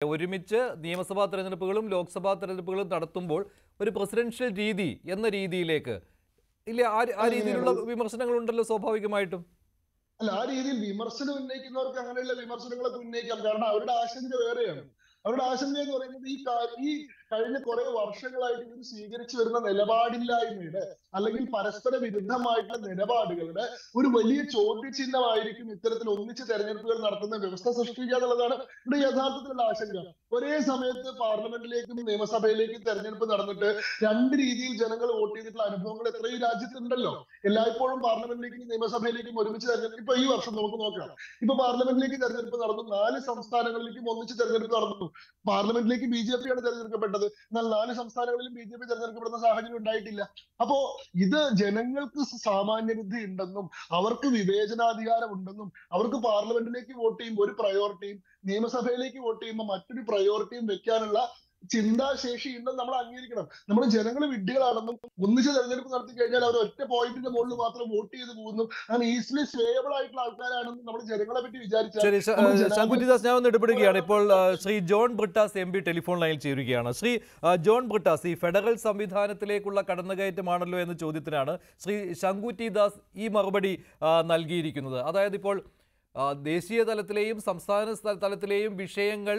ഒരുമിച്ച് നിയമസഭാ തെരഞ്ഞെടുപ്പുകളും ലോക്സഭാ തെരഞ്ഞെടുപ്പുകളും നടത്തുമ്പോൾ ഒരു പ്രസിഡൻഷ്യൽ രീതി എന്ന രീതിയിലേക്ക് ഇല്ല ആ ആ രീതിയിലുള്ള വിമർശനങ്ങളുണ്ടല്ലോ സ്വാഭാവികമായിട്ടും അല്ല ആ രീതിയിൽ വിമർശനം ഉന്നയിക്കുന്നവർക്ക് അങ്ങനെയുള്ള വിമർശനങ്ങളൊക്കെ ഉന്നയിക്കാം കാരണം അവരുടെ ആശങ്ക വേറെയാണ് അവരുടെ ആശങ്ക എന്ന് പറയുന്നത് ഈ കാ- ഈ കഴിഞ്ഞ കുറെ വർഷങ്ങളായിട്ട് ഇവർ സ്വീകരിച്ചു വരുന്ന നിലപാടില്ലായ്മയുടെ അല്ലെങ്കിൽ പരസ്പര വിരുദ്ധമായിട്ടുള്ള നിലപാടുകളുടെ ഒരു വലിയ ചോദ്യചിഹ്നമായിരിക്കും ഇത്തരത്തിൽ ഒന്നിച്ച് തെരഞ്ഞെടുപ്പുകൾ നടത്തുന്ന വ്യവസ്ഥ സൃഷ്ടിക്കുക എന്നുള്ളതാണ് ഇവിടെ യഥാർത്ഥത്തിലുള്ള ആശങ്ക ഒരേ സമയത്ത് പാർലമെന്റിലേക്കും നിയമസഭയിലേക്കും തെരഞ്ഞെടുപ്പ് നടന്നിട്ട് രണ്ട് രീതിയിൽ ജനങ്ങൾ വോട്ട് ചെയ്തിട്ടുള്ള അനുഭവങ്ങൾ എത്രയും രാജ്യത്തുണ്ടല്ലോ എല്ലായ്പ്പോഴും പാർലമെന്റിലേക്കും നിയമസഭയിലേക്കും ഒരുമിച്ച് തെരഞ്ഞെടുപ്പ് ഇപ്പൊ ഈ വർഷം നമുക്ക് നോക്കാം ഇപ്പൊ പാർലമെന്റിലേക്ക് തെരഞ്ഞെടുപ്പ് നടന്നു നാല് സംസ്ഥാനങ്ങളിലേക്കും ഒന്നിച്ച് തെരഞ്ഞെടുപ്പ് നടന്നു പാർലമെന്റിലേക്ക് ബി ജെ പിയാണ് തെരഞ്ഞെടുക്കപ്പെട്ടത് എന്നാൽ നാല് സംസ്ഥാനങ്ങളിലും ബി ജെ പി തെരഞ്ഞെടുക്കപ്പെടുന്ന സാഹചര്യം ഉണ്ടായിട്ടില്ല അപ്പോ ഇത് ജനങ്ങൾക്ക് സാമാന്യ ബുദ്ധി ഉണ്ടെന്നും അവർക്ക് വിവേചനാധികാരം ഉണ്ടെന്നും അവർക്ക് പാർലമെന്റിലേക്ക് വോട്ട് ചെയ്യുമ്പോൾ ഒരു പ്രയോറിറ്റിയും നിയമസഭയിലേക്ക് വോട്ട് ചെയ്യുമ്പോൾ മറ്റൊരു പ്രയോറിറ്റിയും വെക്കാനുള്ള ചിന്താശേഷി ഉണ്ടെന്ന് നമ്മൾ അംഗീകരിക്കണം നമ്മൾ ജനങ്ങൾ വിഡ്ഢികളാണെന്നും ഒന്നിച്ച് തെരഞ്ഞെടുപ്പ് നടത്തി കഴിഞ്ഞാൽ അവർ ഒറ്റ പോയിന്റിന്റെ മുകളിൽ മാത്രം വോട്ട് ചെയ്ത് പോകുന്നു അങ്ങനെ ഈസിലി സ്വേബിൾ ആയിട്ടുള്ള ആൾക്കാരാണെന്ന് നമ്മൾ ജനങ്ങളെ പറ്റി വിചാരിച്ചാൽ ശരി ശ- നമ്മൾ ജനാധിപത്യ- ശങ്കുറ്റിദാസ് ഞാൻ ഒന്ന് ഇടപെടുകയാണ് ഇപ്പോൾ ആ, Shri John Brittas M P telephone ലൈനിൽ ചേരുകയാണ് ശ്രീ ആ, ജോൺ ബ്രിട്ടാസ് ഈ ഫെഡറൽ സംവിധാനത്തിലേക്കുള്ള കടന്നുകയറ്റമാണല്ലോ എന്ന ചോദ്യത്തിനാണ് ശ്രീ ശങ്കുറ്റിദാസ് ഈ മറുപടി ആ, നൽകിയിരിക്കുന്നത് അതായത് ഇപ്പോൾ ആ, ദേശീയ തലത്തിലെയും സംസ്ഥാന സ്ഥ- തലത്തിലെയും വിഷയങ്ങൾ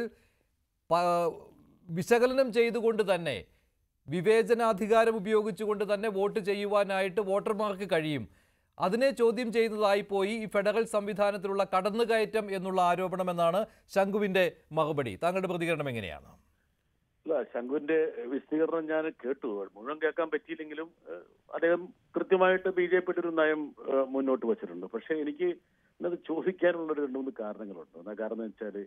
പ- വിശകലനം ചെയ്തുകൊണ്ട് തന്നെ വിവേചനാധികാരം ഉപയോഗിച്ചുകൊണ്ട് തന്നെ വോട്ട് ചെയ്യുവാനായിട്ട് വോട്ടർമാർക്ക് കഴിയും അതിനെ ചോദ്യം ചെയ്യുന്നതായി പോയി ഈ ഫെഡറൽ സംവിധാനത്തിലുള്ള കടന്നുകയറ്റം എന്നുള്ള ആരോപണം എന്നാണ് ശംഖുവിന്റെ മറുപടി താങ്കളുടെ പ്രതികരണം എങ്ങനെയാണ് അല്ല ശംഖുവിന്റെ വിശദീകരണം ഞാൻ കേട്ടു മുഴുവൻ കേൾക്കാൻ പറ്റിയില്ലെങ്കിലും ഏഹ്, അദ്ദേഹം കൃത്യമായിട്ട് ബി ജെ പിയുടെ ഒരു നയം ഏഹ്, മുന്നോട്ട് വച്ചിട്ടുണ്ട് പക്ഷെ എനിക്ക് ഇന്നത് ചോദിക്കാനുള്ള ഒരു രണ്ട് മൂന്ന് കാരണങ്ങളുണ്ട് ഒന്നാ കാരണം എന്ന് വെച്ചാല്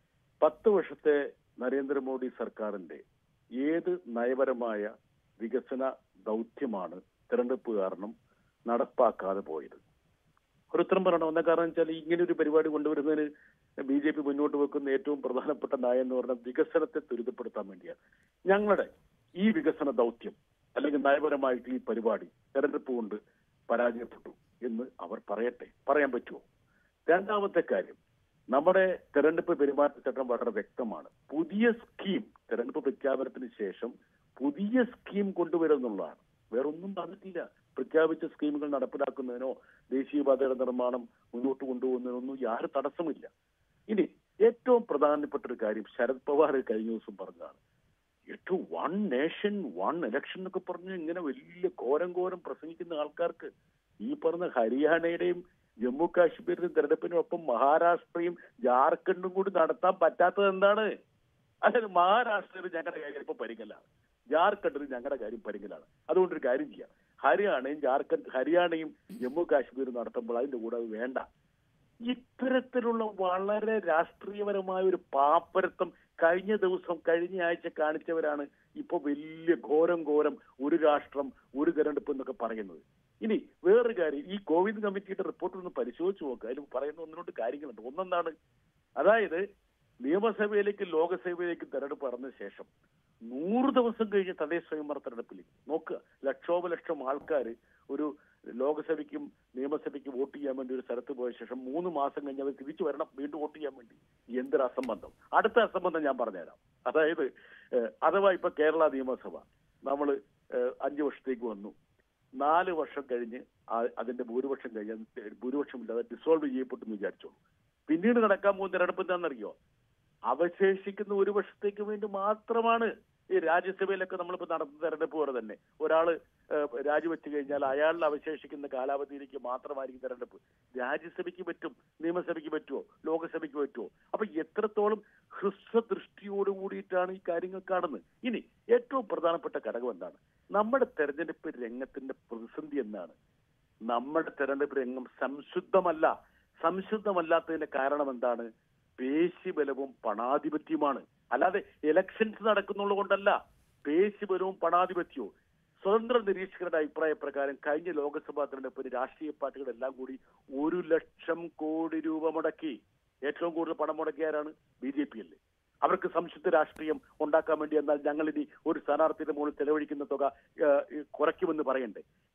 പത്ത് വർഷത്തെ നരേന്ദ്രമോദി സർക്കാരിന്റെ ഏത് നയപരമായ വികസന ദൗത്യമാണ് തെരഞ്ഞെടുപ്പ് കാരണം നടപ്പാക്കാതെ പോയത് ഒരു ഉത്തരം പറയണം ഒന്നാ കാരണം വെച്ചാൽ ഇങ്ങനെ ഒരു പരിപാടി കൊണ്ടുവരുന്നതിന് ബി ജെ പി മുന്നോട്ട് വെക്കുന്ന ഏറ്റവും പ്രധാനപ്പെട്ട നയം എന്ന് പറഞ്ഞാൽ വികസനത്തെ ത്വരിതപ്പെടുത്താൻ വേണ്ടിയാണ് ഞങ്ങളുടെ ഈ വികസന ദൗത്യം അല്ലെങ്കിൽ നയപരമായിട്ട് ഈ പരിപാടി തെരഞ്ഞെടുപ്പ് കൊണ്ട് പരാജയപ്പെട്ടു എന്ന് അവർ പറയട്ടെ പറയാൻ പറ്റുമോ രണ്ടാമത്തെ കാര്യം നമ്മുടെ തെരഞ്ഞെടുപ്പ് പെരുമാറ്റച്ചട്ടം വളരെ വ്യക്തമാണ് പുതിയ സ്കീം തെരഞ്ഞെടുപ്പ് പ്രഖ്യാപനത്തിന് ശേഷം പുതിയ സ്കീം കൊണ്ടുവരുന്നുള്ളതാണ് വേറൊന്നും പറഞ്ഞിട്ടില്ല പ്രഖ്യാപിച്ച സ്കീമുകൾ നടപ്പിലാക്കുന്നതിനോ ദേശീയപാതയുടെ നിർമ്മാണം മുന്നോട്ട് കൊണ്ടുപോകുന്നതിനൊന്നും യാതൊരു തടസ്സമില്ല ഇനി ഏറ്റവും പ്രധാനപ്പെട്ട ഒരു കാര്യം ശരത് പവാർ കഴിഞ്ഞ ദിവസം പറഞ്ഞതാണ് ഏറ്റവും വൺ നേഷൻ വൺ ഇലക്ഷൻ എന്നൊക്കെ പറഞ്ഞ് ഇങ്ങനെ വലിയ ഘോരം ഘോരം പ്രസംഗിക്കുന്ന ആൾക്കാർക്ക് ഈ പറഞ്ഞ ഹരിയാനയുടെയും ജമ്മു കാശ്മീരിലും തെരഞ്ഞെടുപ്പിനൊപ്പം മഹാരാഷ്ട്രയും ജാർഖണ്ഡും കൂടി നടത്താൻ പറ്റാത്തത് എന്താണ് അതായത് മഹാരാഷ്ട്രയിൽ ഞങ്ങളുടെ കാര്യം ഇപ്പൊ പരിങ്ങലാണ് ജാർഖണ്ഡിൽ ഞങ്ങളുടെ കാര്യം പരിങ്ങലാണ് അതുകൊണ്ടൊരു കാര്യം ചെയ്യാം ഹരിയാനയും ജാർഖണ്ഡ് ഹരിയാനയും ജമ്മു കാശ്മീരും നടത്തുമ്പോൾ അതിന്റെ കൂടെ അത് വേണ്ട ഇത്തരത്തിലുള്ള വളരെ രാഷ്ട്രീയപരമായ ഒരു പാപ്പരത്വം കഴിഞ്ഞ ദിവസം കഴിഞ്ഞ ആഴ്ച കാണിച്ചവരാണ് ഇപ്പൊ വലിയ ഘോരം ഘോരം ഒരു രാഷ്ട്രം ഒരു തെരഞ്ഞെടുപ്പ് എന്നൊക്കെ പറയുന്നത് ഇനി വേറൊരു കാര്യം ഈ കോവിഡ് കമ്മിറ്റിയുടെ റിപ്പോർട്ട് ഒന്ന് പരിശോധിച്ച് നോക്കുക അതിൽ പറയുന്ന ഒന്നിനോട്ട് കാര്യങ്ങളുണ്ട് ഒന്നെന്താണ് അതായത് നിയമസഭയിലേക്ക് ലോകസഭയിലേക്ക് തെരഞ്ഞെടുപ്പ് നടന്ന ശേഷം നൂറ് ദിവസം കഴിഞ്ഞ് തദ്ദേശ സ്വയംഭരണ തെരഞ്ഞെടുപ്പിലേക്ക് നോക്കുക ലക്ഷോപലക്ഷം ആൾക്കാർ ഒരു ലോകസഭയ്ക്കും നിയമസഭയ്ക്കും വോട്ട് ചെയ്യാൻ വേണ്ടി ഒരു സ്ഥലത്ത് പോയ ശേഷം മൂന്ന് മാസം കഴിഞ്ഞ് അവർ തിരിച്ചു വരണം വീണ്ടും വോട്ട് ചെയ്യാൻ വേണ്ടി എന്തൊരു അസംബന്ധം അടുത്ത അസംബന്ധം ഞാൻ പറഞ്ഞുതരാം അതായത് ഏഹ്, അഥവാ ഇപ്പൊ കേരള നിയമസഭ നമ്മൾ അഞ്ചു വർഷത്തേക്ക് വന്നു നാല് വർഷം കഴിഞ്ഞ് ആ- അതിന്റെ ഭൂരിപക്ഷം കഴിഞ്ഞ് അത് ഭൂരിപക്ഷം ഇല്ലാതെ ഡിസോൾവ് ചെയ്യപ്പെട്ടു എന്ന് വിചാരിച്ചോളൂ പിന്നീട് നടക്കാൻ പോകുന്ന തെരഞ്ഞെടുപ്പ് എന്താണെന്നറിയോ അവശേഷിക്കുന്ന ഒരു വർഷത്തേക്ക് വേണ്ടി മാത്രമാണ് ഈ രാജ്യസഭയിലൊക്കെ നമ്മളിപ്പോ നടത്തുന്ന തെരഞ്ഞെടുപ്പ് പോലെ തന്നെ ഒരാള് ഏഹ്, രാജിവെച്ച് കഴിഞ്ഞാൽ അയാളിൽ അവശേഷിക്കുന്ന കാലാവധിയിലേക്ക് മാത്രമായിരിക്കും തെരഞ്ഞെടുപ്പ് രാജ്യസഭയ്ക്ക് പറ്റും നിയമസഭയ്ക്ക് പറ്റുമോ ലോകസഭയ്ക്ക് പറ്റുമോ അപ്പൊ എത്രത്തോളം ഹ്രസ്വദൃഷ്ടിയോട് കൂടിയിട്ടാണ് ഈ കാര്യങ്ങൾ കാണുന്നത് ഇനി ഏറ്റവും പ്രധാനപ്പെട്ട ഘടകം എന്താണ് നമ്മുടെ തെരഞ്ഞെടുപ്പ് രംഗത്തിന്റെ പ്രതിസന്ധി എന്താണ് നമ്മുടെ തെരഞ്ഞെടുപ്പ് രംഗം സംശുദ്ധമല്ല സംശുദ്ധമല്ലാത്തതിന്റെ കാരണം എന്താണ് പേശിബലവും പണാധിപത്യവുമാണ് അല്ലാതെ ഇലക്ഷൻസ് നടക്കുന്നുള്ളത് കൊണ്ടല്ല പേശിബലവും പണാധിപത്യവും സ്വതന്ത്ര നിരീക്ഷകരുടെ അഭിപ്രായ പ്രകാരം കഴിഞ്ഞ ലോക്സഭാ തെരഞ്ഞെടുപ്പിന് രാഷ്ട്രീയ പാർട്ടികളെല്ലാം കൂടി ഒരു ലക്ഷം കോടി രൂപ മുടക്കി ഏറ്റവും കൂടുതൽ പണം മുടക്കിയാരാണ് ബി ജെ പി അല്ലേ അവർക്ക് സംശുദ്ധ രാഷ്ട്രീയം ഉണ്ടാക്കാൻ വേണ്ടി എന്നാൽ ഞങ്ങൾ ഇനി ഒരു സ്ഥാനാർത്ഥിയുടെ മുകളിൽ ചെലവഴിക്കുന്ന തുക ഏഹ്, കുറയ്ക്കുമെന്ന് പറയണ്ടേ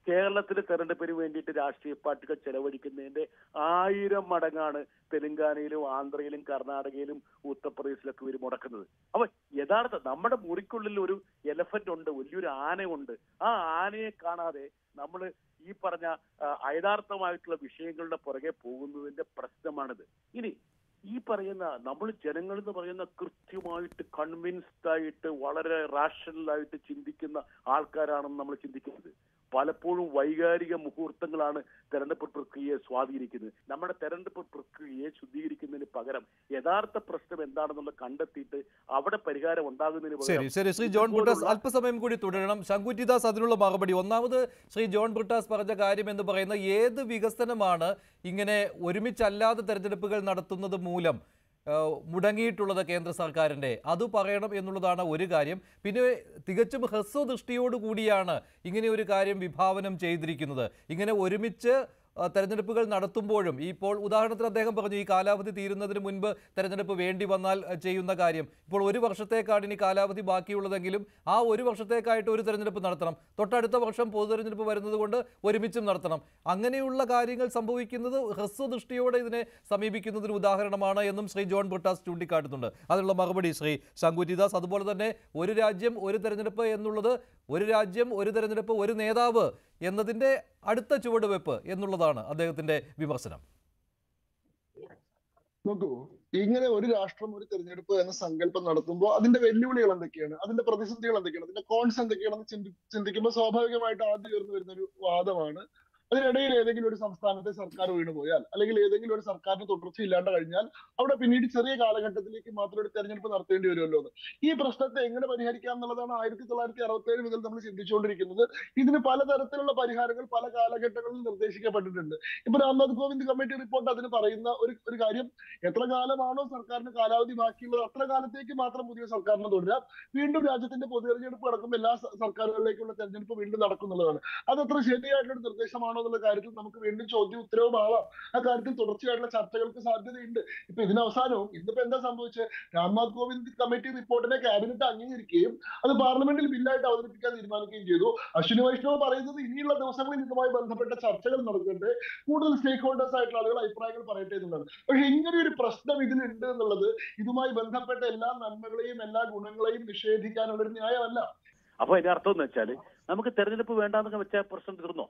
കേരളത്തിലെ തെരഞ്ഞെടുപ്പിന് വേണ്ടിയിട്ട് രാഷ്ട്രീയ പാർട്ടികൾ ചെലവഴിക്കുന്നതിന്റെ ആയിരം മടങ്ങാണ് തെലങ്കാനയിലും ആന്ധ്രയിലും കർണാടകയിലും ഉത്തർപ്രദേശിലൊക്കെ ഇവർ മുടക്കുന്നത് അപ്പൊ യഥാർത്ഥ നമ്മുടെ മുറിക്കുള്ളിൽ ഒരു എലഫന്റ് ഉണ്ട് വലിയൊരു ആനയുണ്ട് ആ ആനയെ കാണാതെ നമ്മൾ ഈ പറഞ്ഞ ആ, അയഥാർത്ഥമായിട്ടുള്ള വിഷയങ്ങളുടെ പുറകെ പോകുന്നതിന്റെ പ്രശ്നമാണിത് ഇനി ഈ പറയുന്ന നമ്മൾ ജനങ്ങൾ എന്ന് പറയുന്ന കൃത്യമായിട്ട് കൺവിൻസ്ഡ് ആയിട്ട് വളരെ റാഷണൽ ആയിട്ട് ചിന്തിക്കുന്ന ആൾക്കാരാണെന്ന് നമ്മൾ ചിന്തിക്കുന്നത് പലപ്പോഴും വൈകാരിക മുഹൂർത്തങ്ങളാണ് തെരഞ്ഞെടുപ്പ് പ്രക്രിയയെ സ്വാധീനിക്കുന്നത് നമ്മുടെ തെരഞ്ഞെടുപ്പ് പ്രക്രിയയെ ശുദ്ധീകരിക്കുന്നതിന് പകരം യഥാർത്ഥ പ്രശ്നം എന്താണെന്നുള്ളത് കണ്ടെത്തിയിട്ട് അവിടെ പരിഹാരം ഉണ്ടാകുന്നതിന് ശരി പകരം ശരി ശ്രീ ജോൺ ബ്രിട്ടാസ് ഇതുപോലുള്ള- അല്പസമയം കൂടി തുടരണം ശങ്കുറ്റിദാസ് അതിനുള്ള മറുപടി ഒന്നാമത് ശ്രീ ജോൺ ബ്രിട്ടാസ് പറഞ്ഞ കാര്യം എന്ന് പറയുന്ന ഏത് വികസനമാണ് ഇങ്ങനെ ഒരുമിച്ചല്ലാതെ തെരഞ്ഞെടുപ്പുകൾ നടത്തുന്നത് മൂലം ആ, മുടങ്ങിയിട്ടുള്ളത് കേന്ദ്ര സർക്കാരിൻ്റെ അത് പറയണം എന്നുള്ളതാണ് ഒരു കാര്യം പിന്നെ തികച്ചും ഹ്രസ്വദൃഷ്ടിയോട് കൂടിയാണ് ഇങ്ങനെ ഒരു കാര്യം വിഭാവനം ചെയ്തിരിക്കുന്നത് ഇങ്ങനെ ഒരുമിച്ച് ആ, തെരഞ്ഞെടുപ്പുകൾ നടത്തുമ്പോഴും ഇപ്പോൾ ഉദാഹരണത്തിന് അദ്ദേഹം പറഞ്ഞു ഈ കാലാവധി തീരുന്നതിന് മുൻപ് തെരഞ്ഞെടുപ്പ് വേണ്ടി വന്നാൽ ആ, ചെയ്യുന്ന കാര്യം ഇപ്പോൾ ഒരു വർഷത്തേക്കാണ് ഇനി കാലാവധി ബാക്കിയുള്ളതെങ്കിലും ആ ഒരു വർഷത്തേക്കായിട്ട് ഒരു തെരഞ്ഞെടുപ്പ് നടത്തണം തൊട്ടടുത്ത വർഷം പൊതു തെരഞ്ഞെടുപ്പ് വരുന്നത് കൊണ്ട് ഒരുമിച്ചും നടത്തണം അങ്ങനെയുള്ള കാര്യങ്ങൾ സംഭവിക്കുന്നത് ഹ്രസ്വദൃഷ്ടിയോടെ ഇതിനെ സമീപിക്കുന്നതിന് ഉദാഹരണമാണ് എന്നും ശ്രീ ജോൺ ബ്രിട്ടാസ് ചൂണ്ടിക്കാട്ടുന്നുണ്ട് അതിനുള്ള മറുപടി ശ്രീ ശങ്കുറ്റിദാസ് അതുപോലെ തന്നെ ഒരു രാജ്യം ഒരു തെരഞ്ഞെടുപ്പ് എന്നുള്ളത് ഒരു രാജ്യം ഒരു തെരഞ്ഞെടുപ്പ് ഒരു നേതാവ് എന്നതിൻ്റെ അടുത്ത ചുവടുവെപ്പ് എന്നുള്ളതാണ് അദ്ദേഹത്തിൻ്റെ വിമർശനം നോക്കൂ ഇങ്ങനെ ഒരു രാഷ്ട്രം ഒരു തെരഞ്ഞെടുപ്പ് എന്ന സങ്കല്പം നടത്തുമ്പോൾ അതിന്റെ വെല്ലുവിളികൾ എന്തൊക്കെയാണ് അതിന്റെ പ്രതിസന്ധികൾ എന്തൊക്കെയാണ് അതിന്റെ കോൺസ് എന്തൊക്കെയാണെന്ന് ചിന്തി ചിന്തിക്കുമ്പോൾ സ്വാഭാവികമായിട്ട് ആദ്യം ഉയർന്നു വരുന്ന ഒരു വാദമാണ് അതിനിടയിൽ ഏതെങ്കിലും ഒരു സംസ്ഥാനത്തെ സർക്കാർ വീണുപോയാൽ അല്ലെങ്കിൽ ഏതെങ്കിലും ഒരു സർക്കാരിന് തുടർച്ചയില്ലാണ്ട് കഴിഞ്ഞാൽ അവിടെ പിന്നീട് ചെറിയ കാലഘട്ടത്തിലേക്ക് മാത്രം ഒരു തെരഞ്ഞെടുപ്പ് നടത്തേണ്ടി വരുമല്ലോ എന്ന് ഈ പ്രശ്നത്തെ എങ്ങനെ പരിഹരിക്കാം എന്നുള്ളതാണ് ആയിരത്തി തൊള്ളായിരത്തി അറുപത്തി ഏഴ് മുതൽ നമ്മൾ ചിന്തിച്ചുകൊണ്ടിരിക്കുന്നത് ഇതിന് പലതരത്തിലുള്ള പരിഹാരങ്ങൾ പല കാലഘട്ടങ്ങളിൽ നിർദ്ദേശിക്കപ്പെട്ടിട്ടുണ്ട് ഇപ്പൊ രാംനാഥ് കോവിന്ദ് കമ്മിറ്റി റിപ്പോർട്ട് അതിന് പറയുന്ന ഒരു ഒരു കാര്യം എത്ര കാലമാണോ സർക്കാരിന് കാലാവധി ബാക്കിയുള്ളത് അത്ര കാലത്തേക്ക് മാത്രം പുതിയ സർക്കാരിനെ തുടരാം വീണ്ടും രാജ്യത്തിന്റെ പൊതു തെരഞ്ഞെടുപ്പ് നടക്കുമ്പോൾ എല്ലാ സ- സർക്കാരുകളിലേക്കുള്ള തെരഞ്ഞെടുപ്പ് വീണ്ടും നടക്കുന്നുള്ളതാണ് അതത്ര ശരിയായിട്ടുള്ള ഒരു നിർദ്ദേശമാണോ എന്നുള്ള കാര്യത്തിൽ നമുക്ക് വീണ്ടും ചോദ്യം ഉത്തരവും ആവാം ആ കാര്യത്തിൽ തുടർച്ചയായിട്ടുള്ള ചർച്ചകൾക്ക് സാധ്യതയുണ്ട് ഇപ്പൊ ഇതിന് അവസാനവും ഇന്നിപ്പോ എന്താ സംഭവിച്ചത് രാംനാഥ് കോവിന്ദ് കമ്മിറ്റി റിപ്പോർട്ടിനെ ക്യാബിനറ്റ് അംഗീകരിക്കുകയും അത് പാർലമെന്റിൽ ബില്ലായിട്ട് അവതരിപ്പിക്കാൻ തീരുമാനിക്കുകയും ചെയ്തു അശ്വിനി വൈഷ്ണവ് പറയുന്നത് ഇനിയുള്ള ദിവസങ്ങളിൽ ഇതുമായി ബന്ധപ്പെട്ട ചർച്ചകൾ നടക്കുന്നുണ്ട് കൂടുതൽ സ്റ്റേക്ക് ഹോൾഡേഴ്സ് ആയിട്ടുള്ള ആളുകൾ അഭിപ്രായങ്ങൾ പറയട്ടെ എന്നുള്ളതാണ് പക്ഷെ ഇങ്ങനെ ഒരു പ്രശ്നം ഇതിലുണ്ട് എന്നുള്ളത് ഇതുമായി ബന്ധപ്പെട്ട എല്ലാ നന്മകളെയും എല്ലാ ഗുണങ്ങളെയും നിഷേധിക്കാനുള്ള ഒരു ന്യായമല്ല അപ്പൊ അതിന്റെ അർത്ഥം എന്ന് വെച്ചാല് നമുക്ക് തെരഞ്ഞെടുപ്പ് വേണ്ടാന്നൊക്കെ വെച്ചാൽ പ്രശ്നം തീർന്നോ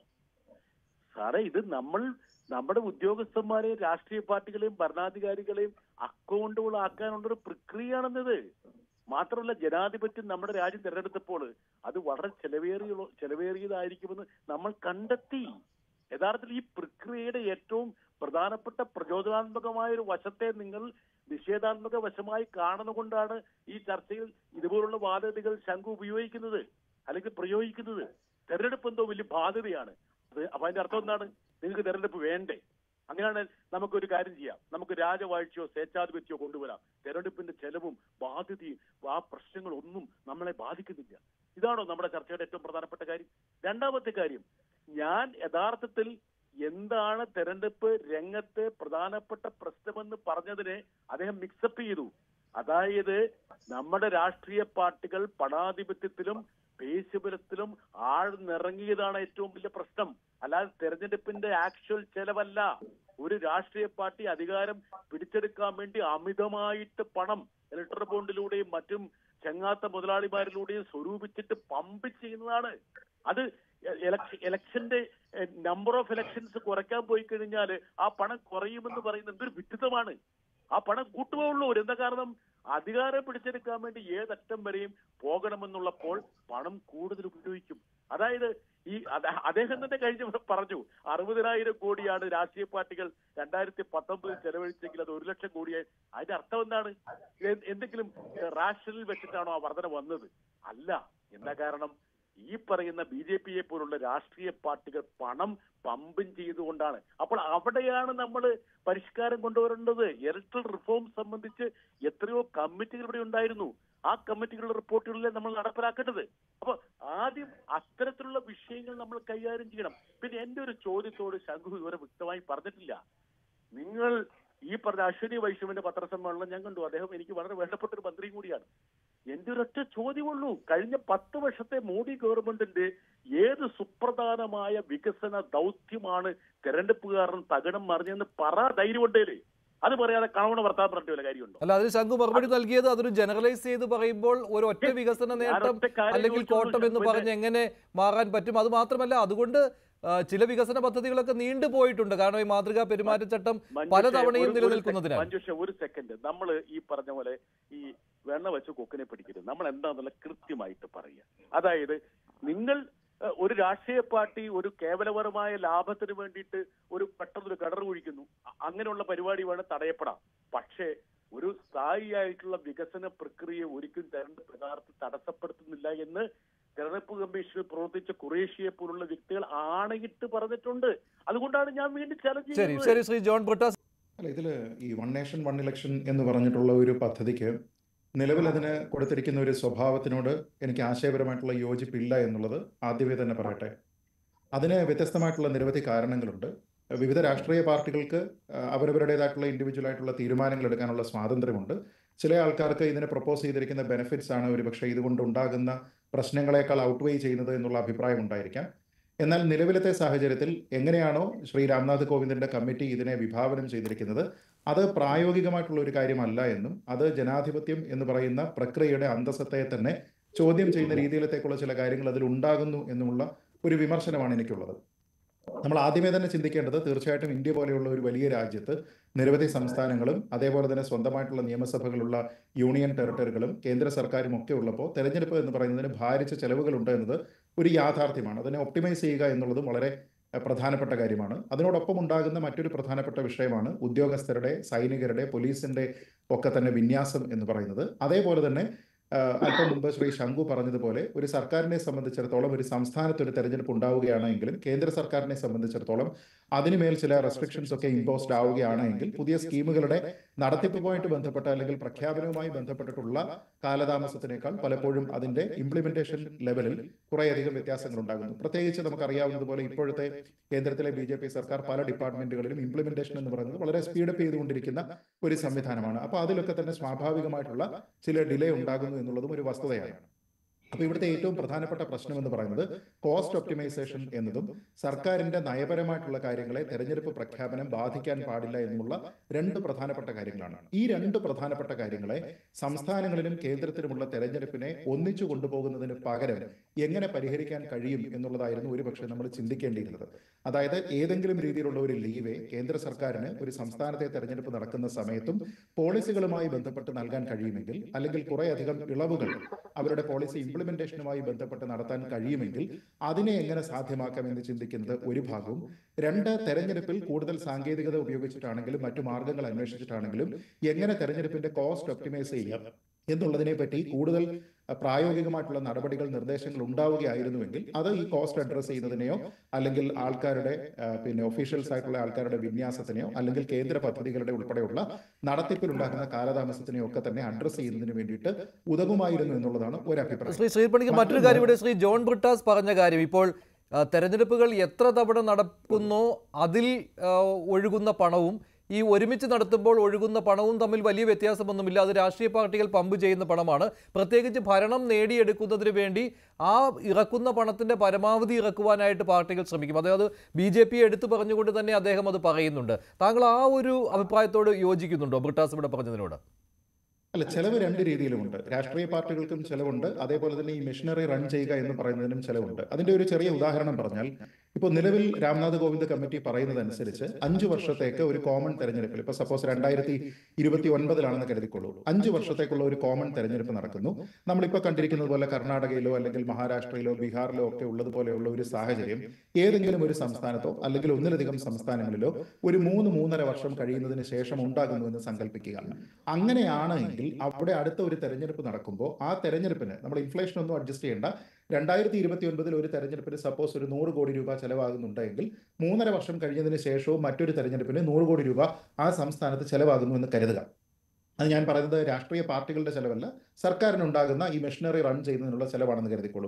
സാറേ ഇത് നമ്മൾ നമ്മുടെ ഉദ്യോഗസ്ഥന്മാരെയും രാഷ്ട്രീയ പാർട്ടികളെയും ഭരണാധികാരികളെയും അക്കൗണ്ടുകൾ ആക്കാനുള്ളൊരു പ്രക്രിയയാണെന്നത് മാത്രമല്ല ജനാധിപത്യം നമ്മുടെ രാജ്യം തിരഞ്ഞെടുത്തപ്പോൾ അത് വളരെ ചെലവേറിയ ചെലവേറിയതായിരിക്കുമെന്ന് നമ്മൾ കണ്ടെത്തി യഥാർത്ഥത്തിൽ ഈ പ്രക്രിയയുടെ ഏറ്റവും പ്രധാനപ്പെട്ട പ്രചോദനാത്മകമായ ഒരു വശത്തെ നിങ്ങൾ നിഷേധാത്മക വശമായി കാണുന്നതുകൊണ്ടാണ് ഈ ചർച്ചയിൽ ഇതുപോലുള്ള വാദഗതികൾ ശംഖു ഉപയോഗിക്കുന്നത് അല്ലെങ്കിൽ പ്രയോഗിക്കുന്നത് തെരഞ്ഞെടുപ്പ് എന്തോ വലിയ ബാധ്യതയാണ് അത് അപ്പൊ അതിന്റെ അർത്ഥം എന്താണ് നിങ്ങൾക്ക് തെരഞ്ഞെടുപ്പ് വേണ്ടേ അങ്ങനെയാണ് നമുക്കൊരു കാര്യം ചെയ്യാം നമുക്ക് രാജവാഴ്ചയോ സ്വേച്ഛാധിപത്യമോ കൊണ്ടുവരാം തെരഞ്ഞെടുപ്പിന്റെ ചെലവും ബാധ്യതയും ആ പ്രശ്നങ്ങളൊന്നും നമ്മളെ ബാധിക്കുന്നില്ല ഇതാണോ നമ്മുടെ ചർച്ചയുടെ ഏറ്റവും പ്രധാനപ്പെട്ട കാര്യം രണ്ടാമത്തെ കാര്യം ഞാൻ യഥാർത്ഥത്തിൽ എന്താണ് തെരഞ്ഞെടുപ്പ് രംഗത്തെ പ്രധാനപ്പെട്ട പ്രശ്നമെന്ന് പറഞ്ഞതിനെ അദ്ദേഹം മിക്സപ്പ് ചെയ്തു അതായത് നമ്മുടെ രാഷ്ട്രീയ പാർട്ടികൾ പണാധിപത്യത്തിലും പേശുബലത്തിലും ആഴ്ന്നിറങ്ങിയതാണ് ഏറ്റവും വലിയ പ്രശ്നം അല്ലാതെ തെരഞ്ഞെടുപ്പിന്റെ ആക്ച്വൽ ചെലവല്ല ഒരു രാഷ്ട്രീയ പാർട്ടി അധികാരം പിടിച്ചെടുക്കാൻ വേണ്ടി അമിതമായിട്ട് പണം ഇലക്ട്രൽ ബോണ്ടിലൂടെയും മറ്റും ചെങ്ങാത്ത മുതലാളിമാരിലൂടെയും സ്വരൂപിച്ചിട്ട് പമ്പ് ചെയ്യുന്നതാണ് അത് എലക്ഷൻ ഇലക്ഷന്റെ നമ്പർ ഓഫ് ഇലക്ഷൻസ് കുറയ്ക്കാൻ പോയി കഴിഞ്ഞാൽ ആ പണം കുറയുമെന്ന് പറയുന്നത് എന്തൊരു വിഡിത്തമാണ് ആ പണം കൂട്ടുകയുള്ളൂ എന്താ കാരണം അധികാരം പിടിച്ചെടുക്കാൻ വേണ്ടി ഏതറ്റം വരെയും പോകണമെന്നുള്ളപ്പോൾ പണം കൂടുതൽ ഉപയോഗിക്കും അതായത് ഈ അത- അദ്ദേഹം തന്നെ കഴിഞ്ഞ ദിവസം പറഞ്ഞു അറുപതിനായിരം കോടിയാണ് രാഷ്ട്രീയ പാർട്ടികൾ രണ്ടായിരത്തി പത്തൊമ്പതിൽ ചെലവഴിച്ചെങ്കിൽ അത് ഒരു ലക്ഷം കോടിയായി അതിന്റെ അർത്ഥം എന്താണ് എ- എന്തെങ്കിലും റാഷനിൽ വെച്ചിട്ടാണോ ആ വർധന വന്നത് അല്ല എന്താ കാരണം ഈ പറയുന്ന ബി ജെ പിയെ പോലുള്ള രാഷ്ട്രീയ പാർട്ടികൾ പണം പമ്പും ചെയ്തുകൊണ്ടാണ് അപ്പോൾ അവിടെയാണ് നമ്മൾ പരിഷ്കാരം കൊണ്ടുവരേണ്ടത് ഇലക്ട്രൽ റിഫോം സംബന്ധിച്ച് എത്രയോ കമ്മിറ്റികൾ ഇവിടെ ഉണ്ടായിരുന്നു ആ കമ്മിറ്റികളുടെ റിപ്പോർട്ടുകളിലെ നമ്മൾ നടപ്പിലാക്കേണ്ടത് അപ്പൊ ആദ്യം അത്തരത്തിലുള്ള വിഷയങ്ങൾ നമ്മൾ കൈകാര്യം ചെയ്യണം പിന്നെ എന്റെ ഒരു ചോദ്യത്തോട് ശംഖു ഇവരെ വ്യക്തമായി പറഞ്ഞിട്ടില്ല നിങ്ങൾ ഈ പറഞ്ഞ അശ്വിനി വൈഷ്ണവിന്റെ പത്രസമ്മേളനം ഞാൻ കണ്ടു അദ്ദേഹം എനിക്ക് വളരെ വേണ്ടപ്പെട്ട ഒരു മന്ത്രിയും കൂടിയാണ് എന്റെ ഒരൊറ്റ ചോദ്യമുള്ളൂ കഴിഞ്ഞ പത്ത് വർഷത്തെ മോഡി ഗവൺമെന്റിന്റെ ഏത് സുപ്രധാന സുപ്രധാനമായ വികസന ദൗത്യമാണ് തെരഞ്ഞെടുപ്പുകാരൻ തകിടം മറിഞ്ഞെന്ന് പറ ധൈര്യമുണ്ടേലേ അത് പറയാതെ കണവണ വർത്താൻ പറഞ്ഞിട്ട് വല്ല കാര്യമുണ്ടോ അല്ല അതിന് ശംഖു മറുപടി നൽകിയത് അതൊരു ജനറലൈസ് ചെയ്ത് പറയുമ്പോൾ ഒരു ഒറ്റ വികസന നേട്ടം ഞാനൊറ്റ കാര്യം അല്ലെങ്കിൽ ചോദിച്ചുള്ളൂ. കോട്ടം എന്ന് പിന്നെ- പറഞ്ഞ് എങ്ങനെ മാറാൻ പറ്റും അത് മാത്രമല്ല അതുകൊണ്ട് ആ, ചില വികസന പദ്ധതികളൊക്കെ നീണ്ടുപോയിട്ടുണ്ട് കാരണം ഈ മാതൃകാ പെരുമാറ്റച്ചട്ടം മഞ്ജുഷേ, പലതവണയും ഒരു- ഒരു നിലനിൽക്കുന്നതിനാൽ. സെ- മഞ്ജുഷേ ഒരു സെക്കൻഡ് നമ്മൾ ഈ പറഞ്ഞ പോലെ ഈ വെണ്ണ വെച്ച് കൊക്കിനെ പിടിക്കരുത് നമ്മൾ എന്താന്നുള്ള കൃത്യമായിട്ട് പറയുക അതായത് നിങ്ങൾ ഏഹ്, ഒരു രാഷ്ട്രീയ പാർട്ടി ഒരു കേവലപരമായ ലാഭത്തിന് വേണ്ടിയിട്ട് ഒരു പെട്ടെന്നൊരു കടർ കുഴിക്കുന്നു അ- അങ്ങനെയുള്ള പരിപാടി വേണം തടയപ്പെടാം പക്ഷേ ഒരു സ്ഥായിയായിട്ടുള്ള വികസന പ്രക്രിയ ഒരിക്കലും തെരഞ്ഞെടുപ്പ് യഥാർത്ഥത്തിൽ തടസ്സപ്പെടുത്തുന്നില്ല എന്ന് തെരഞ്ഞെടുപ്പ് കമ്മീഷനിൽ പ്രവർത്തിച്ച കുറേഷ്യയെ പോലുള്ള വ്യക്തികൾ ആണയിട്ട് പറഞ്ഞിട്ടുണ്ട് അതുകൊണ്ടാണ് ഞാൻ വീണ്ടും ചലഞ്ച് ശരി ശരി ശ്രീ ജോൺ ബ്രിട്ടാസ് അല്ല ഇതിൽ ഈ വൺ നേഷൻ വൺ ഇലക്ഷൻ എന്ന് പറഞ്ഞിട്ടുള്ള ഒരു പദ്ധതിക്ക് നിലവിൽ അതിന് കൊടുത്തിരിക്കുന്ന ഒരു സ്വഭാവത്തിനോട് എനിക്ക് ആശയപരമായിട്ടുള്ള യോജിപ്പില്ല എന്നുള്ളത് ആദ്യമേ തന്നെ പറയട്ടെ അതിന് വ്യത്യസ്തമായിട്ടുള്ള നിരവധി കാരണങ്ങളുണ്ട് വിവിധ രാഷ്ട്രീയ പാർട്ടികൾക്ക് ആ, അവരവരുടേതായിട്ടുള്ള ഇൻഡിവിജ്വൽ ആയിട്ടുള്ള തീരുമാനങ്ങൾ എടുക്കാനുള്ള സ്വാതന്ത്ര്യമുണ്ട് ചില ആൾക്കാർക്ക് ഇതിനെ പ്രപ്പോസ് ചെയ്തിരിക്കുന്ന ബെനിഫിറ്റ്സ് ആണ് ഒരുപക്ഷെ ഇതുകൊണ്ട് ഉണ്ടാകുന്ന പ്രശ്നങ്ങളെക്കാൾ ഔട്ട്വേ ചെയ്യുന്നത് എന്നുള്ള അഭിപ്രായം ഉണ്ടായിരിക്കാം എന്നാൽ നിലവിലത്തെ സാഹചര്യത്തിൽ എങ്ങനെയാണോ ശ്രീ രാംനാഥ് കോവിന്ദിന്റെ കമ്മിറ്റി ഇതിനെ വിഭാവനം ചെയ്തിരിക്കുന്നത് അത് പ്രായോഗികമായിട്ടുള്ള ഒരു കാര്യമല്ല എന്നും അത് ജനാധിപത്യം എന്ന് പറയുന്ന പ്രക്രിയയുടെ അന്തസ്സത്തെ തന്നെ ചോദ്യം ചെയ്യുന്ന രീതിയിലത്തേക്കുള്ള ചില കാര്യങ്ങൾ അതിൽ ഉണ്ടാകുന്നു എന്നുമുള്ള ഒരു വിമർശനമാണ് എനിക്കുള്ളത് നമ്മൾ ആദ്യമേ തന്നെ ചിന്തിക്കേണ്ടത് തീർച്ചയായിട്ടും ഇന്ത്യ പോലെയുള്ള ഒരു വലിയ രാജ്യത്ത് നിരവധി സംസ്ഥാനങ്ങളും അതേപോലെ തന്നെ സ്വന്തമായിട്ടുള്ള നിയമസഭകളുള്ള യൂണിയൻ ടെറിട്ടറികളും കേന്ദ്ര സർക്കാരും ഒക്കെ ഉള്ളപ്പോൾ തെരഞ്ഞെടുപ്പ് എന്ന് പറയുന്നതിന് ഭാരിച്ച ചെലവുകളുണ്ട് എന്നത് ഒരു യാഥാർത്ഥ്യമാണ് അതിനെ ഒപ്റ്റിമൈസ് ചെയ്യുക എന്നുള്ളതും വളരെ എഹ്, പ്രധാനപ്പെട്ട കാര്യമാണ് അതിനോടൊപ്പം ഉണ്ടാകുന്ന മറ്റൊരു പ്രധാനപ്പെട്ട വിഷയമാണ് ഉദ്യോഗസ്ഥരുടെ സൈനികരുടെ പോലീസിന്റെ ഒക്കെ തന്നെ വിന്യാസം എന്ന് പറയുന്നത് അതേപോലെ തന്നെ ആഹ്, അല്പം മുമ്പ് ശ്രീ ശംഖു പറഞ്ഞതുപോലെ ഒരു സർക്കാരിനെ സംബന്ധിച്ചിടത്തോളം ഒരു സംസ്ഥാനത്ത് ഒരു തെരഞ്ഞെടുപ്പ് ഉണ്ടാവുകയാണെങ്കിലും കേന്ദ്ര സർക്കാരിനെ സംബന്ധിച്ചിടത്തോളം അതിനുമേൽ ചില റെസ്ട്രിക്ഷൻസ് ഒക്കെ ഇമ്പോസ്ഡ് ആവുകയാണെങ്കിൽ പുതിയ സ്കീമുകളുടെ നടത്തിപ്പുമായിട്ട് ബന്ധപ്പെട്ട അല്ലെങ്കിൽ പ്രഖ്യാപനവുമായി ബന്ധപ്പെട്ടിട്ടുള്ള കാലതാമസത്തിനേക്കാൾ പലപ്പോഴും അതിന്റെ ഇംപ്ലിമെന്റേഷൻ ലെവലിൽ കുറേയധികം വ്യത്യാസങ്ങൾ ഉണ്ടാകുന്നു പ്രത്യേകിച്ച് നമുക്കറിയാവുന്നതുപോലെ ഇപ്പോഴത്തെ കേന്ദ്രത്തിലെ ബി ജെ പി സർക്കാർ പല ഡിപ്പാർട്ട്മെന്റുകളിലും ഇംപ്ലിമെന്റേഷൻ എന്ന് പറയുന്നത് വളരെ സ്പീഡപ്പ് ചെയ്തുകൊണ്ടിരിക്കുന്ന ഒരു സംവിധാനമാണ് അപ്പോൾ അതിലൊക്കെ തന്നെ സ്വാഭാവികമായിട്ടുള്ള ചില ഡിലേ ഉണ്ടാകുന്നു എന്നുള്ളതും ഒരു വസ്തുതയാണ് അപ്പോൾ ഇവിടുത്തെ ഏറ്റവും പ്രധാനപ്പെട്ട പ്രശ്നം എന്ന് പറയുന്നത് കോസ്റ്റ് ഒപ്റ്റിമൈസേഷൻ എന്നതും സർക്കാരിന്റെ നയപരമായിട്ടുള്ള കാര്യങ്ങളെ തെരഞ്ഞെടുപ്പ് പ്രഖ്യാപനം ബാധിക്കാൻ പാടില്ല എന്നുള്ള രണ്ട് പ്രധാനപ്പെട്ട കാര്യങ്ങളാണ് ഈ രണ്ട് പ്രധാനപ്പെട്ട കാര്യങ്ങളെ സംസ്ഥാനങ്ങളിലും കേന്ദ്രത്തിലുമുള്ള തെരഞ്ഞെടുപ്പിനെ ഒന്നിച്ചു കൊണ്ടുപോകുന്നതിന് പകരം എങ്ങനെ പരിഹരിക്കാൻ കഴിയും എന്നുള്ളതായിരുന്നു ഒരുപക്ഷെ നമ്മൾ ചിന്തിക്കേണ്ടിയിരുന്നത് അതായത് ഏതെങ്കിലും രീതിയിലുള്ള ഒരു ലീവേ കേന്ദ്ര സർക്കാരിന് ഒരു സംസ്ഥാനത്തെ തെരഞ്ഞെടുപ്പ് നടക്കുന്ന സമയത്തും പോളിസികളുമായി ബന്ധപ്പെട്ട് നൽകാൻ കഴിയുമെങ്കിൽ അല്ലെങ്കിൽ കുറേയധികം ഇളവുകൾ അവരുടെ പോളിസി ഇംപ്ലിമെന്റേഷനുമായി ബന്ധപ്പെട്ട് നടത്താൻ കഴിയുമെങ്കിൽ അതിനെ എങ്ങനെ സാധ്യമാക്കാം എന്ന് ചിന്തിക്കുന്നത് ഒരു ഭാഗവും രണ്ട് തെരഞ്ഞെടുപ്പിൽ കൂടുതൽ സാങ്കേതികത ഉപയോഗിച്ചിട്ടാണെങ്കിലും മറ്റു മാർഗങ്ങൾ അന്വേഷിച്ചിട്ടാണെങ്കിലും എങ്ങനെ തെരഞ്ഞെടുപ്പിന്റെ കോസ്റ്റ് ഒപ്റ്റിമൈസ് ചെയ്യാം എന്നുള്ളതിനെ പറ്റി കൂടുതൽ അഹ്, പ്രായോഗികമായിട്ടുള്ള നടപടികൾ നിർദ്ദേശങ്ങൾ ഉണ്ടാവുകയായിരുന്നുവെങ്കിൽ അത് ഈ കോസ്റ്റ് അഡ്രസ് ചെയ്യുന്നതിനെയോ അല്ലെങ്കിൽ ആൾക്കാരുടെ അഹ്, പിന്നെ ഒഫീഷ്യൽസ് ആയിട്ടുള്ള ആൾക്കാരുടെ വിന്യാസത്തിനെയോ അല്ലെങ്കിൽ കേന്ദ്ര പദ്ധതികളുടെ ഉൾപ്പെടെയുള്ള നടത്തിപ്പിലുണ്ടാകുന്ന കാലതാമസത്തിനെയോ ഒക്കെ തന്നെ അഡ്രസ് ചെയ്യുന്നതിന് വേണ്ടിയിട്ട് ഉതകുമായിരുന്നു എന്നുള്ളതാണ് ഒരു അഭിപ്രായം ശ്രീ ശ്രീപണിക്ക് മറ്റൊരു കാര്യം ഇവിടെ ശ്രീ ജോൺ ബ്രിട്ടാസ് പറഞ്ഞ കാര്യം ഇപ്പോൾ ആ, തെരഞ്ഞെടുപ്പുകൾ എത്ര തവണ നടക്കുന്നോ അതിൽ ആ, ഒഴുകുന്ന പണവും ഈ ഒരുമിച്ച് നടത്തുമ്പോൾ ഒഴുകുന്ന പണവും തമ്മിൽ വലിയ വ്യത്യാസമൊന്നുമില്ല അത് രാഷ്ട്രീയ പാർട്ടികൾ പമ്പ് ചെയ്യുന്ന പണമാണ് പ്രത്യേകിച്ച് ഭരണം നേടിയെടുക്കുന്നതിന് വേണ്ടി ആ ഇറക്കുന്ന പണത്തിന്റെ പരമാവധി ഇറക്കുവാനായിട്ട് പാർട്ടികൾ ശ്രമിക്കും അതായത് ബി ജെ പി എടുത്തു പറഞ്ഞുകൊണ്ട് തന്നെ അദ്ദേഹം അത് പറയുന്നുണ്ട് താങ്കൾ ആ ഒരു അഭിപ്രായത്തോട് യോജിക്കുന്നുണ്ടോ ബ്രിട്ടാസ് ഇവിടെ പറഞ്ഞതിനോട് അല്ല ചെലവ് രണ്ട് രീതിയിലുമുണ്ട് രാഷ്ട്രീയ പാർട്ടികൾക്കും ചെലവുണ്ട് അതേപോലെ തന്നെ ഈ മെഷീനറി റൺ ചെയ്യുക എന്ന് പറയുന്നതിനും ചെലവുണ്ട് അതിന്റെ ഒരു ചെറിയ ഉദാഹരണം പറഞ്ഞാൽ ഇപ്പോൾ നിലവിൽ രാംനാഥ് കോവിന്ദ് കമ്മിറ്റി പറയുന്നതനുസരിച്ച് അഞ്ചു വർഷത്തേക്ക് ഒരു കോമൺ തെരഞ്ഞെടുപ്പിൽ ഇപ്പൊ സപ്പോസ് രണ്ടായിരത്തി ഇരുപത്തി ഒൻപതിലാണെന്ന് കരുതിക്കൊള്ളൂ അഞ്ചു വർഷത്തേക്കുള്ള ഒരു കോമൺ തെരഞ്ഞെടുപ്പ് നടക്കുന്നു നമ്മളിപ്പോൾ കണ്ടിരിക്കുന്നത് പോലെ കർണാടകയിലോ അല്ലെങ്കിൽ മഹാരാഷ്ട്രയിലോ ബീഹാറിലോ ഒക്കെ ഉള്ളതുപോലെയുള്ള ഒരു സാഹചര്യം ഏതെങ്കിലും ഒരു സംസ്ഥാനത്തോ അല്ലെങ്കിൽ ഒന്നിലധികം സംസ്ഥാനങ്ങളിലോ ഒരു മൂന്ന് മൂന്നര വർഷം കഴിയുന്നതിന് ശേഷം ഉണ്ടാകുന്നു എന്ന് സങ്കല്പിക്കുക അങ്ങനെയാണ് എങ്കിൽ അവിടെ അടുത്ത ഒരു തെരഞ്ഞെടുപ്പ് നടക്കുമ്പോൾ ആ തെരഞ്ഞെടുപ്പിന് നമ്മൾ ഇൻഫ്ലേഷൻ ഒന്നും അഡ്ജസ്റ്റ് ചെയ്യേണ്ട രണ്ടായിരത്തി ഇരുപത്തി ഒൻപതിൽ ഒരു തെരഞ്ഞെടുപ്പിന് സപ്പോസ് ഒരു നൂറ് കോടി രൂപ ചെലവാകുന്നുണ്ടെങ്കിൽ മൂന്നര വർഷം കഴിഞ്ഞതിന് ശേഷവും മറ്റൊരു തെരഞ്ഞെടുപ്പിന് നൂറ് കോടി രൂപ ആ സംസ്ഥാനത്ത് ചെലവാകുന്നു എന്ന് കരുതുക അത് ഞാൻ പറയുന്നത് രാഷ്ട്രീയ പാർട്ടികളുടെ ചെലവല്ല സർക്കാരിനുണ്ടാകുന്ന ഈ മെഷീനറി റൺ ചെയ്യുന്നതിനുള്ള ചെലവാണെന്ന് കരുതിക്കോളൂ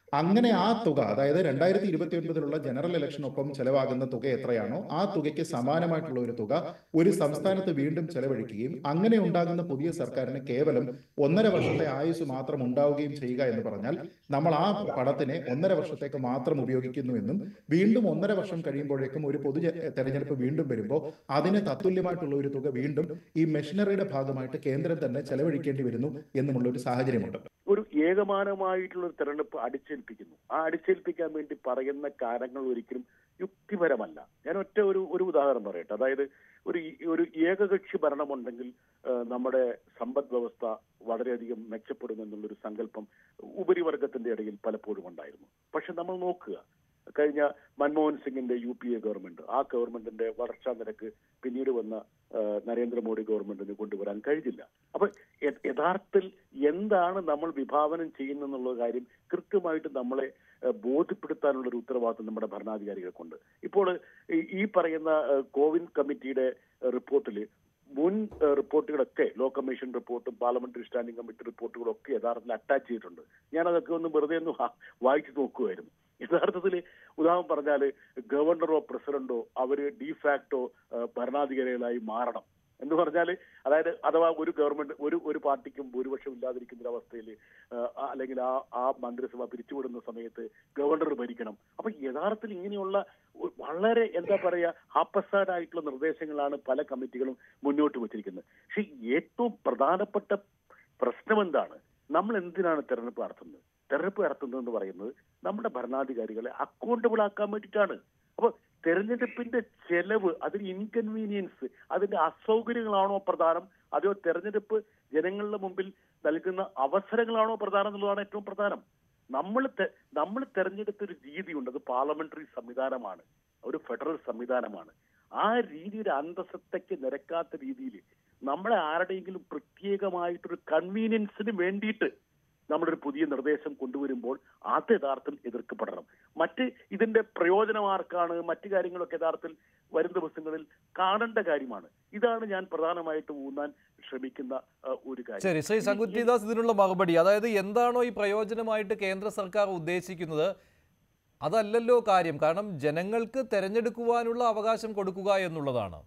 അങ്ങനെ ആ തുക അതായത് രണ്ടായിരത്തി ഇരുപത്തി ഒൻപതിലുള്ള ജനറൽ ഇലക്ഷനൊപ്പം ചെലവാകുന്ന തുക എത്രയാണോ ആ തുകയ്ക്ക് സമാനമായിട്ടുള്ള ഒരു തുക ഒരു സംസ്ഥാനത്ത് വീണ്ടും ചെലവഴിക്കുകയും അങ്ങനെ ഉണ്ടാകുന്ന പുതിയ സർക്കാരിന് കേവലം ഒന്നര വർഷത്തെ ആയുസ് മാത്രം ഉണ്ടാവുകയും ചെയ്യുക എന്ന് പറഞ്ഞാൽ നമ്മൾ ആ പണത്തിനെ ഒന്നര വർഷത്തേക്ക് മാത്രം ഉപയോഗിക്കുന്നുവെന്നും വീണ്ടും ഒന്നര വർഷം കഴിയുമ്പോഴേക്കും ഒരു പൊതു ജ- തെരഞ്ഞെടുപ്പ് വീണ്ടും വരുമ്പോൾ അതിന് തത്തുല്യമായിട്ടുള്ള ഒരു തുക വീണ്ടും ഈ മെഷീനറിയുടെ ഭാഗമായിട്ട് കേന്ദ്രം തന്നെ ചെലവഴിക്കേണ്ടി വരുന്നു എന്നുമുള്ള ഒരു സാഹചര്യമുണ്ട് ഒരു ഏകമാനമായിട്ടുള്ള ഒരു തെരഞ്ഞെടുപ്പ് അടിച്ചേൽപ്പിക്കുന്നു ആ അടിച്ചേൽപ്പിക്കാൻ വേണ്ടി പറയുന്ന കാരണങ്ങൾ ഒരിക്കലും യുക്തിപരമല്ല ഞാൻ ഒറ്റ ഒരു ഒരു ഉദാഹരണം പറയട്ടെ അതായത് ഒരു ഒരു ഏകകക്ഷി ഭരണമുണ്ടെങ്കിൽ ആ, നമ്മുടെ സമ്പദ് വ്യവസ്ഥ വളരെയധികം മെച്ചപ്പെടുമെന്നുള്ളൊരു സങ്കല്പം ഉപരിവർഗത്തിന്റെ ഇടയിൽ പലപ്പോഴും ഉണ്ടായിരുന്നു പക്ഷെ നമ്മൾ നോക്കുക കഴിഞ്ഞ മൻമോഹൻ സിംഗിന്റെ യു പി എ ഗവൺമെന്റ് ആ ഗവൺമെന്റിന്റെ വളർച്ചാ നിരക്ക് പിന്നീട് വന്ന ആ, നരേന്ദ്രമോദി ഗവൺമെന്റിന് കൊണ്ടുവരാൻ കഴിഞ്ഞില്ല അപ്പൊ യ- യഥാർത്ഥത്തിൽ എന്താണ് നമ്മൾ വിഭാവനം ചെയ്യുന്നെന്നുള്ള കാര്യം കൃത്യമായിട്ട് നമ്മളെ ഏഹ്, ബോധ്യപ്പെടുത്താനുള്ള ഒരു ഉത്തരവാദിത്വം നമ്മുടെ ഭരണാധികാരികൾക്കുണ്ട് ഇപ്പോൾ ഈ- ഈ പറയുന്ന ഏഹ്, കോവിൻ കമ്മിറ്റിയുടെ റിപ്പോർട്ടിൽ മുൻ ഏഹ്, റിപ്പോർട്ടുകളൊക്കെ ലോ കമ്മീഷൻ റിപ്പോർട്ടും പാർലമെന്ററി സ്റ്റാൻഡിംഗ് കമ്മിറ്റി റിപ്പോർട്ടുകളും ഒക്കെ യഥാർത്ഥത്തിൽ അറ്റാച്ച് ചെയ്തിട്ടുണ്ട് ഞാൻ അതൊക്കെ ഒന്ന് വെറുതെ ഒന്ന് വാ- വായിച്ചു നോക്കുമായിരുന്നു യഥാർത്ഥത്തിൽ ഉദാഹരണം പറഞ്ഞാല് ഗവർണറോ പ്രസിഡന്റോ അവര് ഡിഫാക്ടോ ഭരണാധികാരികളായി മാറണം എന്ന് പറഞ്ഞാൽ അതായത് അഥവാ ഒരു ഗവൺമെന്റ് ഒരു ഒരു പാർട്ടിക്കും ഭൂരിപക്ഷം ഇല്ലാതിരിക്കുന്ന ഒരു അവസ്ഥയിൽ അല്ലെങ്കിൽ ആ ആ മന്ത്രിസഭ പിരിച്ചുവിടുന്ന സമയത്ത് ഗവർണർ ഭരിക്കണം അപ്പൊ യഥാർത്ഥത്തിൽ ഇങ്ങനെയുള്ള ഒ- വളരെ എന്താ പറയാ ഹാപ്പസാഡായിട്ടുള്ള നിർദ്ദേശങ്ങളാണ് പല കമ്മിറ്റികളും മുന്നോട്ട് വെച്ചിരിക്കുന്നത് പക്ഷെ ഏറ്റവും പ്രധാനപ്പെട്ട പ്രശ്നം എന്താണ് നമ്മൾ എന്തിനാണ് തെരഞ്ഞെടുപ്പ് നടത്തുന്നത് തെരഞ്ഞെടുപ്പ് നടത്തുന്നത് എന്ന് പറയുന്നത് നമ്മുടെ ഭരണാധികാരികളെ അക്കൗണ്ടബിൾ ആക്കാൻ വേണ്ടിയിട്ടാണ് അപ്പൊ തെരഞ്ഞെടുപ്പിന്റെ ചെലവ് അതിന് ഇൻകൺവീനിയൻസ് അതിന്റെ അസൗകര്യങ്ങളാണോ പ്രധാനം അതോ തെരഞ്ഞെടുപ്പ് ജനങ്ങളുടെ മുമ്പിൽ നൽകുന്ന അവസരങ്ങളാണോ പ്രധാനം എന്നുള്ളതാണ് ഏറ്റവും പ്രധാനം നമ്മൾ തെ- നമ്മൾ തെരഞ്ഞെടുത്ത ഒരു രീതിയുണ്ട് അത് പാർലമെന്ററി സംവിധാനമാണ് ഒരു ഫെഡറൽ സംവിധാനമാണ് ആ രീതിയുടെ അന്തസത്തയ്ക്ക് നിരക്കാത്ത രീതിയിൽ നമ്മളെ ആരുടെയെങ്കിലും പ്രത്യേകമായിട്ടൊരു കൺവീനിയൻസിന് വേണ്ടിയിട്ട് നമ്മളൊരു പുതിയ നിർദ്ദേശം കൊണ്ടുവരുമ്പോൾ അത് യഥാർത്ഥത്തിൽ എതിർക്കപ്പെടണം മറ്റ് ഇതിന്റെ പ്രയോജനം ആർക്കാണ് മറ്റു കാര്യങ്ങളൊക്കെ യഥാർത്ഥത്തിൽ വരും ദിവസങ്ങളിൽ കാണേണ്ട കാര്യമാണ് ഇതാണ് ഞാൻ പ്രധാനമായിട്ട് ഊന്നാൻ ശ്രമിക്കുന്ന ആ, ഒരു കാര്യം ശരി ശ്രീ ശങ്കുറ്റിദാസ് ഇതിനുള്ള മറുപടി അതായത് എന്താണോ ഈ പ്രയോജനമായിട്ട് കേന്ദ്ര സർക്കാർ ഉദ്ദേശിക്കുന്നത് അതല്ലല്ലോ കാര്യം കാരണം ജനങ്ങൾക്ക് തെരഞ്ഞെടുക്കുവാനുള്ള അവകാശം കൊടുക്കുക എന്നുള്ളതാണ്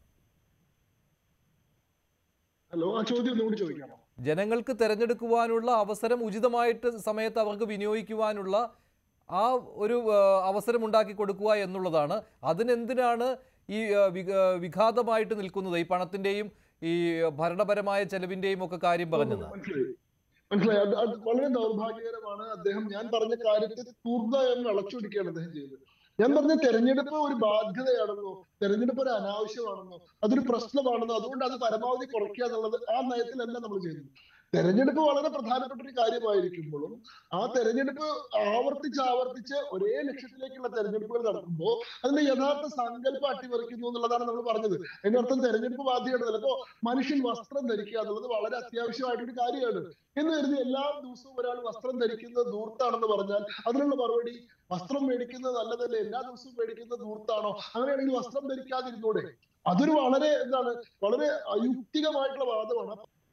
ഹലോ ആ ചോദ്യം ഒന്നുകൂടി ചോദിക്കാമോ ജനങ്ങൾക്ക് തെരഞ്ഞെടുക്കുവാനുള്ള അവസരം ഉചിതമായിട്ട് സമയത്ത് അവർക്ക് വിനിയോഗിക്കുവാനുള്ള ആ ഒരു ആ, അവസരം ഉണ്ടാക്കി കൊടുക്കുക എന്നുള്ളതാണ് അതിനെന്തിനാണ് ഈ ആ, വിഘ- വിഘാതമായിട്ട് നിൽക്കുന്നത് ഈ പണത്തിന്റെയും ഈ ഭരണപരമായ ചെലവിന്റെയും ഒക്കെ കാര്യം പറഞ്ഞത് മനസ്സിലായി മനസ്സിലായി അത് അത് വളരെ ദൗർഭാഗ്യകരമാണ് അദ്ദേഹം ഞാൻ പറഞ്ഞ കാര്യത്തെ പൂർണ്ണമായും വളച്ചൊടിക്കുകയാണ് അദ്ദേഹം ചെയ്തത് ഞാൻ പറഞ്ഞ തെരഞ്ഞെടുപ്പ് ഒരു ബാധ്യതയാണെന്നോ തെരഞ്ഞെടുപ്പ് ഒരു അനാവശ്യമാണെന്നോ അതൊരു പ്രശ്നമാണെന്നോ അതുകൊണ്ട് അത് പരമാവധി കുറയ്ക്കുക എന്നുള്ളത് ആ നയത്തിലല്ല നമ്മൾ ചെയ്യുന്നത് തെരഞ്ഞെടുപ്പ് വളരെ പ്രധാനപ്പെട്ട ഒരു കാര്യമായിരിക്കുമ്പോഴും ആ തെരഞ്ഞെടുപ്പ് ആവർത്തിച്ച് ആവർത്തിച്ച് ഒരേ ലക്ഷ്യത്തിലേക്കുള്ള തെരഞ്ഞെടുപ്പുകൾ നടക്കുമ്പോൾ അതിന്റെ യഥാർത്ഥ സങ്കല്പം അട്ടിമറിക്കുന്നു എന്നുള്ളതാണ് നമ്മൾ പറഞ്ഞത് അതിന്റെ അർത്ഥം തെരഞ്ഞെടുപ്പ് ബാധ്യതയുണ്ടല്ലോ അപ്പോ മനുഷ്യൻ വസ്ത്രം ധരിക്കുക എന്നുള്ളത് വളരെ അത്യാവശ്യമായിട്ടൊരു കാര്യമാണ് എന്ന് കരുതി എല്ലാ ദിവസവും ഒരാൾ വസ്ത്രം ധരിക്കുന്നത് ദൂർത്താണെന്ന് പറഞ്ഞാൽ അതിനുള്ള മറുപടി വസ്ത്രം മേടിക്കുന്നത് നല്ലതല്ലേ എല്ലാ ദിവസവും മേടിക്കുന്നത് ദൂർത്താണോ അങ്ങനെയാണെങ്കിൽ വസ്ത്രം ധരിക്കാതിരുന്നൂടെ അതൊരു വളരെ എന്താണ് വളരെ അയുക്തികമായിട്ടുള്ള വാദമാണ്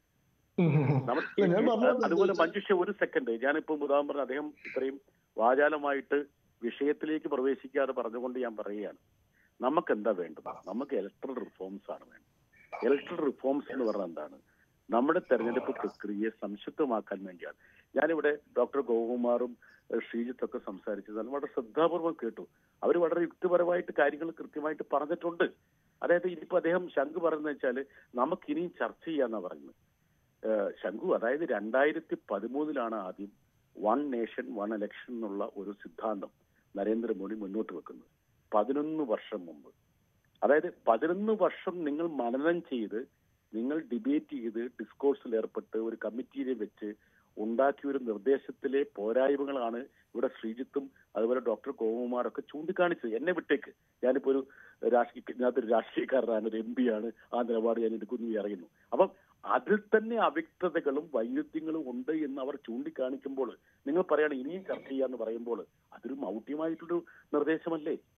നമ്മൾ ഇല്ല, ഞാൻ പറഞ്ഞത് അതുപോലെ എന്താ മഞ്ജുഷ ഒരു സെക്കൻഡ് ഞാനിപ്പോ ഉദാഹരണം പറഞ്ഞ അദ്ദേഹം ഇത്രയും വാചാലമായിട്ട് വിഷയത്തിലേക്ക് പ്രവേശിക്കാതെ പറഞ്ഞുകൊണ്ട് ഞാൻ പറയുകയാണ് നമുക്ക് എന്താ വേണ്ടത് നമുക്ക് ഇലക്ട്രൽ റിഫോംസ് ആണ് വേണ്ടത് ഇലക്ട്രൽ റിഫോംസ് എന്ന് പറഞ്ഞാൽ എന്താണ് നമ്മുടെ തെരഞ്ഞെടുപ്പ് പ്രക്രിയയെ സംശുദ്ധമാക്കാൻ വേണ്ടിയാണ് ഞാനിവിടെ ഡോക്ടർ ഗോകുമാറും ഏഹ്, ശ്രീജിത്തൊക്കെ സംസാരിച്ചത് അത് വളരെ ശ്രദ്ധാപൂർവം കേട്ടു അവർ വളരെ യുക്തിപരമായിട്ട് കാര്യങ്ങൾ കൃത്യമായിട്ട് പറഞ്ഞിട്ടുണ്ട് അതായത് ഇനിയിപ്പോ അദ്ദേഹം ശംഖ് പറയുന്നത് വെച്ചാൽ നമുക്ക് ഇനിയും ചർച്ച ചെയ്യാന്നാ പറയുന്നത് ഏഹ് ശംഖു അതായത് രണ്ടായിരത്തി പതിമൂന്നിലാണ് ആദ്യം വൺ നേഷൻ വൺ ഇലക്ഷൻ എന്നുള്ള ഒരു സിദ്ധാന്തം നരേന്ദ്രമോദി മുന്നോട്ട് വെക്കുന്നത് പതിനൊന്ന് വർഷം മുമ്പ് അതായത് പതിനൊന്ന് വർഷം നിങ്ങൾ മനനം ചെയ്ത് നിങ്ങൾ ഡിബേറ്റ് ചെയ്ത് ഡിസ്കോഴ്സിൽ ഏർപ്പെട്ട് ഒരു കമ്മിറ്റിയെ വെച്ച് ഉണ്ടാക്കിയ ഒരു നിർദ്ദേശത്തിലെ പോരായ്മകളാണ് ഇവിടെ ശ്രീജിത്തും അതുപോലെ ഡോക്ടർ ഗോകുമാറൊക്കെ ചൂണ്ടിക്കാണിച്ചത് എന്നെ വിട്ടേക്ക് ഞാനിപ്പോ ഒരു രാഷ്ട്രീയ ഇതിനകത്തൊരു രാഷ്ട്രീയക്കാരനാണ് ഒരു എം പി ആണ് ആ നിലപാട് ഞാൻ എടുക്കുന്നു എന്ന് അറിയുന്നു അപ്പം അതിൽ തന്നെ അവ്യക്തതകളും വൈരുദ്ധ്യങ്ങളും ഉണ്ട് എന്ന് അവർ ചൂണ്ടിക്കാണിക്കുമ്പോൾ നിങ്ങൾ പറയാണ് ഇനിയും ചർച്ച ചെയ്യാന്ന് പറയുമ്പോൾ അതൊരു മൗഢ്യമായിട്ടൊരു നിർദ്ദേശമല്ലേ